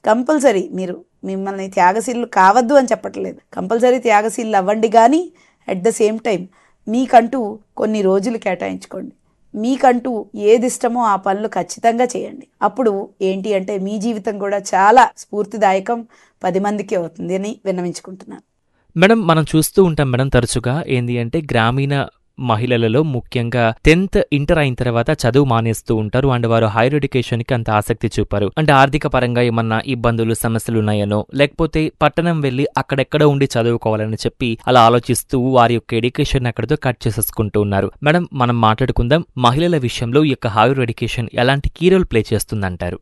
compulsory మీరు మిమ్మల్ని త్యాగశీలు కావద్దు అని చెప్పట్లేదు కంపల్సరీ త్యాగశీలు అవ్వండి కానీ అట్ ద సేమ్ టైం మీకంటూ కొన్ని రోజులు కేటాయించుకోండి మీకంటూ ఏది ఇష్టమో ఆ పనులు ఖచ్చితంగా చేయండి అప్పుడు ఏంటి అంటే మీ జీవితం కూడా చాలా స్ఫూర్తిదాయకం పది మందికి అవుతుంది అని విన్నవించుకుంటున్నాను మేడం మనం చూస్తూ ఉంటాం మేడం తరచుగా ఏంది అంటే గ్రామీణ మహిళలలో ముఖ్యంగా టెన్త్ ఇంటర్ అయిన తర్వాత చదువు మానేస్తూ ఉంటారు అండ్ వారు హైయర్ ఎడ్యుకేషన్ కి అంత ఆసక్తి చూపారు అంటే ఆర్థిక పరంగా ఏమన్నా ఇబ్బందులు సమస్యలు ఉన్నాయనో లేకపోతే పట్టణం వెళ్లి అక్కడెక్కడ ఉండి చదువుకోవాలని చెప్పి అలా ఆలోచిస్తూ వారి యొక్క ఎడ్యుకేషన్ అక్కడితో కట్ చేసేసుకుంటూ ఉన్నారు మేడం మనం మాట్లాడుకుందాం మహిళల విషయంలో ఈ యొక్క హైయర్ ఎడ్యుకేషన్ ఎలాంటి కీ రోల్ ప్లే చేస్తుందంటారు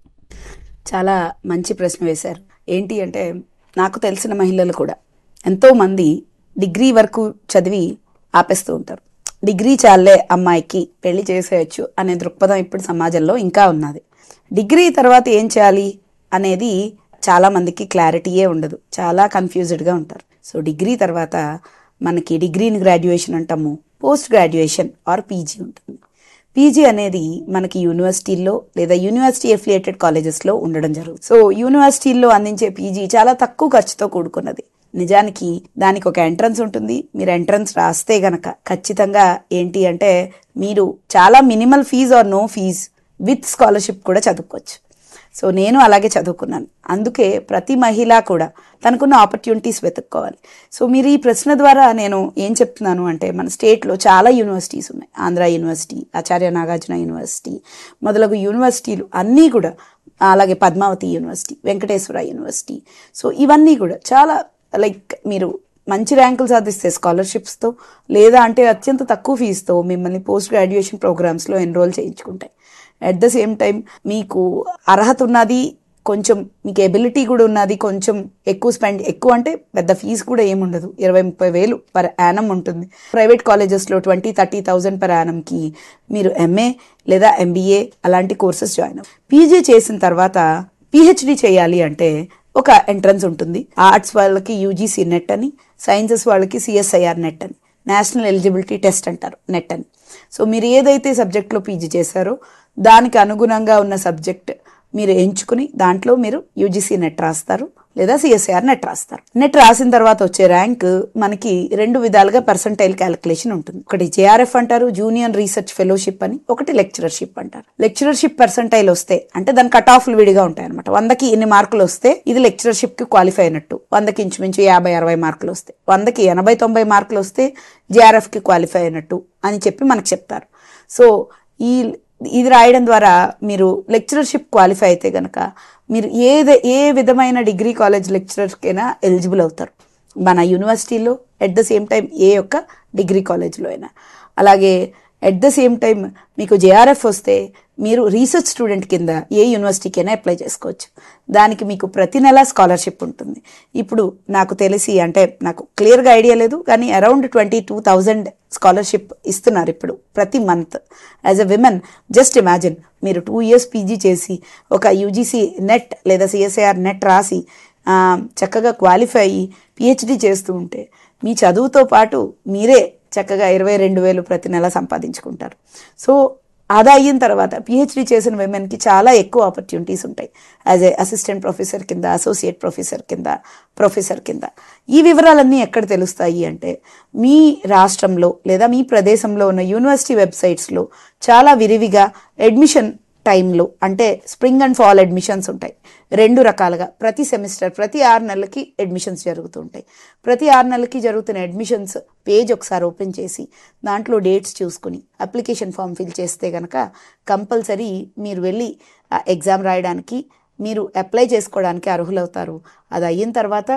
చాలా మంచి ప్రశ్న వేశారు ఏంటి అంటే నాకు తెలిసిన మహిళలు కూడా ఎంతో మంది డిగ్రీ వరకు చదివి ఆపేస్తూ ఉంటారు డిగ్రీ చాలే అమ్మాయికి పెళ్లి చేసేయచ్చు అనే దృక్పథం ఇప్పుడు సమాజంలో ఇంకా ఉన్నది డిగ్రీ తర్వాత ఏం చేయాలి అనేది చాలా మందికి క్లారిటీయే ఉండదు చాలా కన్ఫ్యూజ్డ్గా ఉంటారు సో డిగ్రీ తర్వాత మనకి డిగ్రీని గ్రాడ్యుయేషన్ అంటాము పోస్ట్ గ్రాడ్యుయేషన్ ఆర్ పీజీ ఉంటుంది పీజీ అనేది మనకి యూనివర్సిటీల్లో లేదా యూనివర్సిటీ ఎఫిలియేటెడ్ కాలేజెస్లో ఉండడం జరుగుతుంది సో యూనివర్సిటీల్లో అందించే పీజీ చాలా తక్కువ ఖర్చుతో కూడుకున్నది నిజానికి దానికి ఒక ఎంట్రన్స్ ఉంటుంది మీరు ఎంట్రన్స్ రాస్తే గనక ఖచ్చితంగా ఏంటి అంటే మీరు చాలా minimal fees or no fees with scholarship కూడా చదువుకోవచ్చు సో నేను అలాగే చదువుకున్నాను అందుకే ప్రతి మహిళ కూడా తనకున్న ఆపర్చునిటీస్ వెతుక్కోవాలి సో మీరు ఈ ప్రశ్న ద్వారా నేను ఏం చెప్తున్నాను అంటే మన స్టేట్లో చాలా యూనివర్సిటీస్ ఉన్నాయి ఆంధ్ర యూనివర్సిటీ ఆచార్య నాగార్జున యూనివర్సిటీ మొదలగు యూనివర్సిటీలు అన్నీ కూడా అలాగే Padmavati university Venkateswara university so ఇవన్నీ కూడా చాలా లైక్ మీరు మంచి ర్యాంకులు సాధిస్తే స్కాలర్షిప్స్తో లేదా అంటే అత్యంత తక్కువ ఫీజుతో మిమ్మల్ని పోస్ట్ గ్రాడ్యుయేషన్ ప్రోగ్రామ్స్లో ఎన్రోల్ చేయించుకుంటాయి అట్ ద సేమ్ టైం మీకు అర్హత ఉన్నది కొంచెం మీకు ఎబిలిటీ కూడా ఉన్నది కొంచెం ఎక్కువ స్పెండ్ ఎక్కువ అంటే పెద్ద ఫీజు కూడా ఏముండదు ఇరవై ముప్పై వేలు పర్ యానం ఉంటుంది ప్రైవేట్ కాలేజెస్లో ట్వంటీ థర్టీ థౌజండ్ పర్ యానంకి మీరు ఎంఏ లేదా ఎంబీఏ అలాంటి కోర్సెస్ జాయిన్ పీజీ చేసిన తర్వాత పిహెచ్డి చేయాలి అంటే ఒక ఎంట్రన్స్ ఉంటుంది ఆర్ట్స్ వాళ్ళకి యూజీసీ నెట్ అని సైన్సెస్ వాళ్ళకి సిఎస్ఐఆర్ నెట్ అని నేషనల్ ఎలిజిబిలిటీ టెస్ట్ అంటారు నెట్ అని సో మీరు ఏదైతే సబ్జెక్ట్లో పీజీ చేశారో దానికి అనుగుణంగా ఉన్న సబ్జెక్ట్ మీరు ఎంచుకుని దాంట్లో మీరు యూజీసీ నెట్ రాస్తారు లేదా సిఎస్ఐఆర్ నెట్ రాస్తారు నెట్ రాసిన తర్వాత వచ్చే ర్యాంక్ మనకి రెండు విధాలుగా పర్సంటైల్ క్యాలిక్యులేషన్ ఉంటుంది ఒకటి జేఆర్ఎఫ్ అంటారు జూనియర్ రీసెర్చ్ ఫెలోషిప్ అని ఒకటి లెక్చరర్షిప్ అంటారు లెక్చరర్షిప్ పర్సంటైల్ వస్తే అంటే దాని కట్ ఆఫ్లు విడిగా ఉంటాయి అనమాట వందకి ఇన్ని మార్కులు వస్తే ఇది లెక్చరర్షిప్ కి క్వాలిఫై అయినట్టు వందకి ఇంచుమించు యాభై అరవై మార్కులు వస్తాయి వందకి ఎనభై తొంభై మార్కులు వస్తే జేఆర్ఎఫ్ కి క్వాలిఫై అయినట్టు అని చెప్పి మనకు చెప్తారు సో ఈ ఇది రాయడం ద్వారా మీరు లెక్చరర్షిప్ క్వాలిఫై అయితే గనక మీరు ఏది ఏ విధమైన డిగ్రీ కాలేజ్ లెక్చరర్కైనా ఎలిజిబుల్ అవుతారు మన యూనివర్సిటీలో ఎట్ ద సేమ్ టైం ఏ యొక్క డిగ్రీ కాలేజ్లో అయినా అలాగే ఎట్ ద సేమ్ టైం మీకు జేఆర్ఎఫ్ వస్తే మీరు రీసెర్చ్ స్టూడెంట్ కింద ఏ యూనివర్సిటీకైనా అప్లై చేసుకోవచ్చు దానికి మీకు ప్రతి నెల స్కాలర్షిప్ ఉంటుంది ఇప్పుడు నాకు తెలిసి అంటే నాకు క్లియర్గా ఐడియా లేదు కానీ around twenty two thousand scholarship ఇస్తున్నారు ఇప్పుడు ప్రతి month as a women just imagine మీరు టూ ఇయర్స్ పీజీ చేసి ఒక యూజీసీ నెట్ లేదా సిఎస్ఐఆర్ నెట్ రాసి ఆ, చక్కగా క్వాలిఫై అయ్యి పిహెచ్డి చేస్తూ ఉంటే మీ చదువుతో పాటు మీరే చక్కగా ఇరవై రెండు వేలు ప్రతి నెల సంపాదించుకుంటారు సో అది అయిన తర్వాత పిహెచ్డి చేసిన విమెన్కి చాలా ఎక్కువ ఆపర్చునిటీస్ ఉంటాయి యాజ్ ఏ అసిస్టెంట్ ప్రొఫెసర్ కింద అసోసియేట్ ప్రొఫెసర్ కింద ప్రొఫెసర్ కింద ఈ వివరాలన్నీ ఎక్కడ తెలుస్తాయి అంటే మీ రాష్ట్రంలో లేదా మీ ప్రదేశంలో ఉన్న యూనివర్సిటీ వెబ్సైట్స్లో చాలా విరివిగా అడ్మిషన్ టైంలో అంటే స్ప్రింగ్ అండ్ ఫాల్ అడ్మిషన్స్ ఉంటాయి రెండు రకాలుగా ప్రతి సెమిస్టర్ ప్రతి ఆరు నెలలకి అడ్మిషన్స్ జరుగుతూ ఉంటాయి ప్రతి ఆరు నెలలకి జరుగుతున్న అడ్మిషన్స్ పేజ్ ఒకసారి ఓపెన్ చేసి దాంట్లో డేట్స్ చూసుకుని అప్లికేషన్ ఫామ్ ఫిల్ చేస్తే కనుక కంపల్సరీ మీరు వెళ్ళి ఆ ఎగ్జామ్ రాయడానికి మీరు అప్లై చేసుకోవడానికి అర్హులవుతారు అది అయిన తర్వాత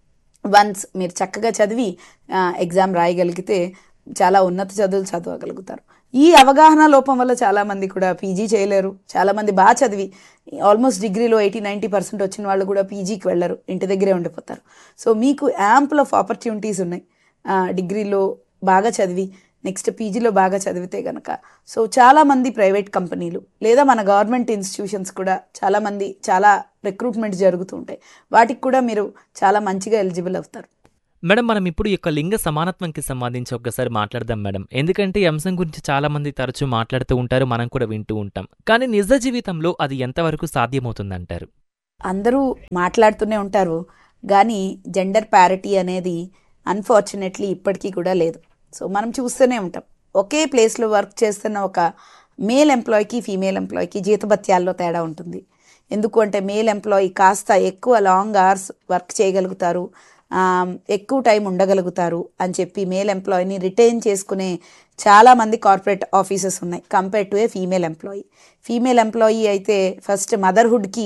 వన్స్ మీరు చక్కగా చదివి ఎగ్జామ్ రాయగలిగితే చాలా ఉన్నత చదువులు చదవగలుగుతారు ఈ అవగాహన లోపం వల్ల చాలా మంది కూడా పీజీ చేయలేరు చాలా మంది బాగా చదివి ఆల్మోస్ట్ డిగ్రీలో ఎయిటీ నైంటీ పర్సెంట్ వచ్చిన వాళ్ళు కూడా పీజీకి వెళ్ళరు ఇంటి దగ్గరే ఉండిపోతారు సో మీకు యాంపుల్ ఆఫ్ ఆపర్చునిటీస్ ఉన్నాయి ఆ, డిగ్రీలో బాగా చదివి నెక్స్ట్ పీజీలో బాగా చదివితే గనక సో చాలా మంది ప్రైవేట్ కంపెనీలు లేదా మన గవర్నమెంట్ ఇన్స్టిట్యూషన్స్ కూడా చాలా మంది చాలా రిక్రూట్మెంట్ జరుగుతూ ఉంటాయి వాటికి కూడా మీరు చాలా మంచిగా ఎలిజిబుల్ అవుతారు మేడం మనం ఇప్పుడు ఈ యొక్క లింగ సమానత్వంకి సంబంధించి ఒక్కసారి మాట్లాడదాం మేడం ఎందుకంటే ఈ అంశం గురించి చాలా మంది తరచూ మాట్లాడుతూ ఉంటారు మనం కూడా వింటూ ఉంటాం కానీ నిజ జీవితంలో అది ఎంతవరకు సాధ్యమవుతుందంటారు అందరూ మాట్లాడుతూనే ఉంటారు కానీ జెండర్ ప్యారిటీ అనేది అన్ఫార్చునేట్లీ ఇప్పటికీ కూడా లేదు సో మనం చూస్తూనే ఉంటాం ఒకే ప్లేస్లో వర్క్ చేస్తున్న ఒక మేల్ ఎంప్లాయీకి ఫీమేల్ ఎంప్లాయీకి జీతభత్యాల్లో తేడా ఉంటుంది ఎందుకు అంటే మేల్ ఎంప్లాయీ కాస్త ఎక్కువ లాంగ్ అవర్స్ వర్క్ చేయగలుగుతారు ఆ, ఎక్కువ టైం ఉండగలుగుతారు అని చెప్పి మేల్ ఎంప్లాయీని రిటైన్ చేసుకునే చాలా మంది కార్పొరేట్ ఆఫీసెస్ ఉన్నాయి compare to a female employee female employee అయితే ఫస్ట్ మదర్హుడ్కి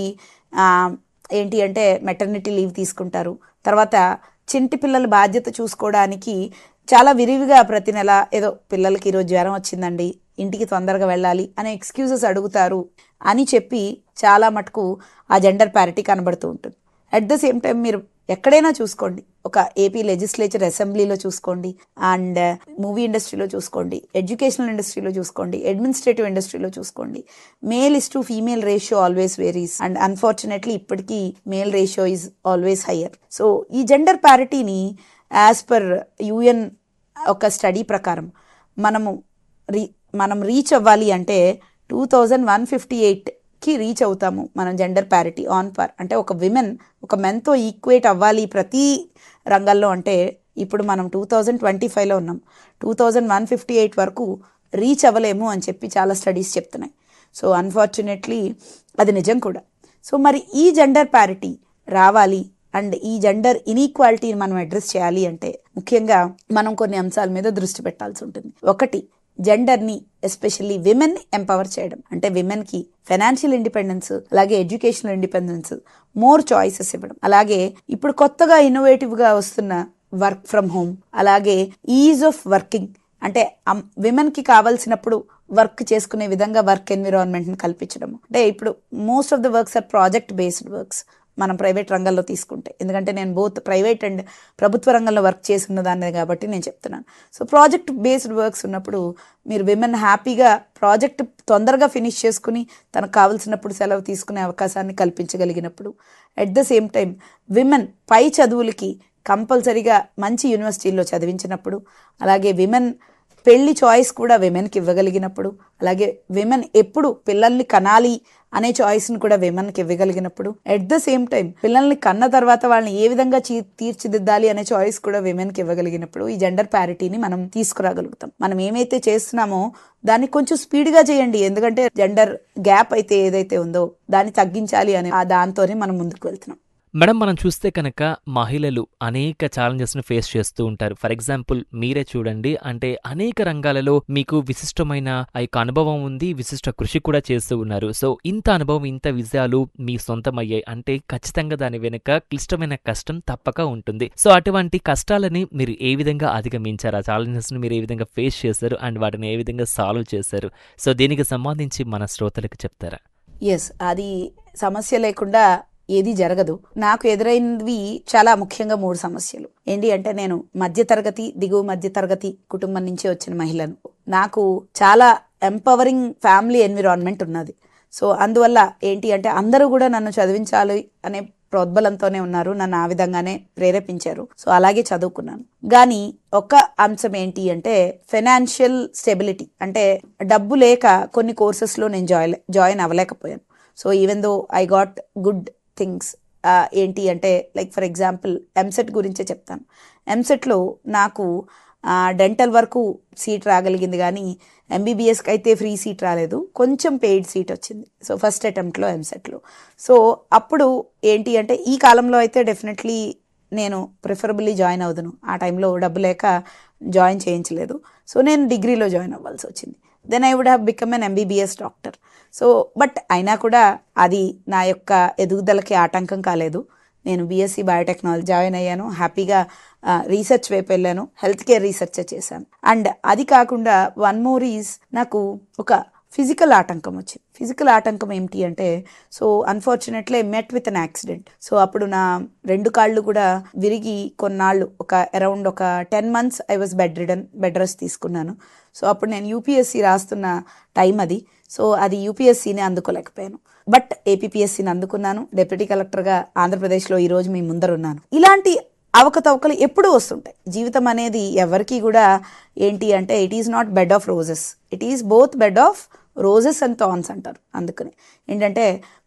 ఏంటి అంటే మెటర్నిటీ లీవ్ తీసుకుంటారు తర్వాత చింటి పిల్లల బాధ్యత చూసుకోవడానికి చాలా విరివిగా ప్రతి నెల ఏదో పిల్లలకి ఈరోజు జ్వరం వచ్చిందండి ఇంటికి తొందరగా వెళ్ళాలి అనే ఎక్స్క్యూజెస్ అడుగుతారు అని చెప్పి చాలా మటుకు ఆ జెండర్ ప్యారిటీ కనబడుతూ ఉంటుంది అట్ ద సేమ్ టైం మీరు ఎక్కడైనా చూసుకోండి ఒక ఏపీ లెజిస్లేచర్ అసెంబ్లీలో చూసుకోండి అండ్ మూవీ ఇండస్ట్రీలో చూసుకోండి ఎడ్యుకేషనల్ ఇండస్ట్రీలో చూసుకోండి అడ్మినిస్ట్రేటివ్ ఇండస్ట్రీలో చూసుకోండి male is to female ratio always varies and unfortunately ఇప్పటికీ male ratio is always higher so ఈ జెండర్ ప్యారిటీని యాజ్ పర్ యుఎన్ ఒక స్టడీ ప్రకారం మనము రీ మనం రీచ్ అవ్వాలి అంటే టూ థౌజండ్ వన్ ఫిఫ్టీ ఎయిట్కి రీచ్ అవుతాము మనం జెండర్ ప్యారిటీ ఆన్ పార్ అంటే ఒక విమెన్ ఒక మెన్తో ఈక్వేట్ అవ్వాలి ప్రతి రంగాల్లో అంటే ఇప్పుడు మనం టూ థౌజండ్ ట్వంటీ ఫైవ్లో ఉన్నాం two thousand one fifty eight వరకు రీచ్ అవ్వలేము అని చెప్పి చాలా స్టడీస్ చెప్తున్నాయి సో అన్ఫార్చునేట్లీ అది నిజం కూడా సో మరి ఈ జెండర్ ప్యారిటీ రావాలి అండ్ ఈ జెండర్ ఇనీక్వాలిటీని మనం అడ్రస్ చేయాలి అంటే ముఖ్యంగా మనం కొన్ని అంశాల మీద దృష్టి పెట్టాల్సి ఉంటుంది ఒకటి జెండర్ని ఎస్పెషల్లీ విమెన్ ఎంపవర్ చేయడం అంటే విమెన్కి ఫైనాన్షియల్ ఇండిపెండెన్స్ అలాగే ఎడ్యుకేషనల్ ఇండిపెండెన్స్ మోర్ చాయిసెస్ ఇవ్వడం అలాగే ఇప్పుడు కొత్తగా ఇన్నోవేటివ్గా వస్తున్న వర్క్ ఫ్రమ్ హోమ్ అలాగే ఈజ్ ఆఫ్ వర్కింగ్ అంటే విమెన్కి కావాల్సినప్పుడు వర్క్ చేసుకునే విధంగా వర్క్ ఎన్విరాన్మెంట్ని కల్పించడం అంటే ఇప్పుడు most of the works or project based works మనం ప్రైవేట్ రంగంలో తీసుకుంటే ఎందుకంటే నేను బోత్ ప్రైవేట్ అండ్ ప్రభుత్వ రంగంలో వర్క్ చేసి ఉన్నదాన్ని కాబట్టి నేను చెప్తున్నాను సో ప్రాజెక్ట్ బేస్డ్ వర్క్స్ ఉన్నప్పుడు మీరు విమెన్ హ్యాపీగా ప్రాజెక్ట్ తొందరగా ఫినిష్ చేసుకుని తనకు కావాల్సినప్పుడు సెలవు తీసుకునే అవకాశాన్ని కల్పించగలిగినప్పుడు at the same time women పై చదువులకి కంపల్సరీగా మంచి యూనివర్సిటీల్లో చదివించినప్పుడు అలాగే విమెన్ పెళ్లి చాయిస్ కూడా విమెన్కి ఇవ్వగలిగినప్పుడు అలాగే విమెన్ ఎప్పుడు పిల్లల్ని కనాలి అనే చాయిస్ని కూడా విమెన్కి ఇవ్వగలిగినప్పుడు ఎట్ ద సేమ్ టైం పిల్లల్ని కన్న తర్వాత వాళ్ళని ఏ విధంగా చీ- తీర్చిదిద్దాలి అనే చాయిస్ కూడా విమెన్కి ఇవ్వగలిగినప్పుడు ఈ జెండర్ ప్యారిటీని మనం తీసుకురాగలుగుతాం మనం ఏమైతే చేస్తున్నామో దాన్ని కొంచెం స్పీడ్గా చేయండి ఎందుకంటే జెండర్ గ్యాప్ అయితే ఏదైతే ఉందో దాన్ని తగ్గించాలి అనే ఆ దాంతోనే మనం ముందుకు వెళ్తున్నాం మేడం మనం చూస్తే కనుక మహిళలు అనేక ఛాలెంజెస్ ను ఫేస్ చేస్తూ ఉంటారు ఫర్ ఎగ్జాంపుల్ మీరే చూడండి అంటే అనేక రంగాలలో మీకు విశిష్టమైన ఆ యొక్క అనుభవం ఉంది విశిష్ట కృషి కూడా చేస్తూ ఉన్నారు సో ఇంత అనుభవం ఇంత విజయాలు మీ సొంతమయ్యాయి అంటే ఖచ్చితంగా దాని వెనుక క్లిష్టమైన కష్టం తప్పక ఉంటుంది సో అటువంటి కష్టాలని మీరు ఏ విధంగా అధిగమించారు ఆ ఛాలెంజెస్ ని మీరు ఏ విధంగా ఫేస్ చేశారు అండ్ వాటిని ఏ విధంగా సాల్వ్ చేశారు సో దీనికి సంబంధించి మన శ్రోతలకు చెప్తారా ఎస్ అది సమస్య లేకుండా ఏది జరగదు నాకు ఎదురైనవి చాలా ముఖ్యంగా మూడు సమస్యలు ఏంటి అంటే నేను మధ్యతరగతి దిగువ మధ్యతరగతి కుటుంబం నుంచి వచ్చిన మహిళను నాకు చాలా ఎంపవరింగ్ ఫ్యామిలీ ఎన్విరాన్మెంట్ ఉన్నది సో అందువల్ల ఏంటి అంటే అందరూ కూడా నన్ను చదివించాలి అనే ప్రోద్బలంతోనే ఉన్నారు నన్ను ఆ విధంగానే ప్రేరేపించారు సో అలాగే చదువుకున్నాను కానీ ఒక అంశం ఏంటి అంటే ఫైనాన్షియల్ స్టెబిలిటీ అంటే డబ్బు లేక కొన్ని కోర్సెస్లో నేను జాయిన్ జాయిన్ అవ్వలేకపోయాను so even though I got good things ఏంటి అంటే లైక్ ఫర్ ఎగ్జాంపుల్ ఎంసెట్ గురించే చెప్తాను ఎంసెట్లో నాకు డెంటల్ వరకు సీట్ రాగలిగింది కానీ ఎంబీబీఎస్కి అయితే ఫ్రీ సీట్ రాలేదు కొంచెం పెయిడ్ సీట్ వచ్చింది సో ఫస్ట్ అటెంప్ట్లో ఎంసెట్లో సో అప్పుడు ఏంటి అంటే ఈ కాలంలో అయితే డెఫినెట్లీ నేను ప్రిఫరబుల్లీ జాయిన్ అవుదును ఆ టైంలో డబ్బు లేక జాయిన్ చేయించలేదు సో నేను డిగ్రీలో జాయిన్ అవ్వాల్సి వచ్చింది then I would have become an MBBS doctor so but అయినా కూడా అది నా యొక్క ఎదుగుదలకి ఆటంకం కాలేదు నేను బీఎస్సీ బయోటెక్నాలజీ జాయిన్ అయ్యాను హ్యాపీగా రీసెర్చ్ వైపు వెళ్ళాను హెల్త్ కేర్ రీసెర్చ్ చేశాను అండ్ అది కాకుండా వన్ మోర్ ఈజ్ నాకు ఒక ఫిజికల్ ఆటంకం వచ్చింది ఫిజికల్ ఆటంకం ఏమిటి అంటే so unfortunately met with an accident so అప్పుడు నా రెండు కాళ్ళు కూడా విరిగి కొన్నాళ్ళు ఒక అరౌండ్ ఒక ten months I was bed ridden bed rest తీసుకున్నాను సో అప్పుడు నేను యూపీఎస్సీ రాస్తున్న టైం అది సో అది యూపీఎస్సీని అందుకోలేకపోయాను బట్ ఏపీపీఎస్సీని అందుకున్నాను డిప్యూటీ కలెక్టర్గా ఆంధ్రప్రదేశ్లో ఈరోజు మీ ముందరున్నాను ఇలాంటి అవకతవకలు ఎప్పుడూ వస్తుంటాయి జీవితం అనేది ఎవరికి కూడా ఏంటి అంటే it is not bed of roses it is both bed of roses and thorns అంటారు అందుకని ఏంటంటే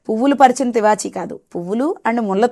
పువ్వులు పరిచిన తివాచి కాదు పువ్వులు అండ్ ముళ్ళ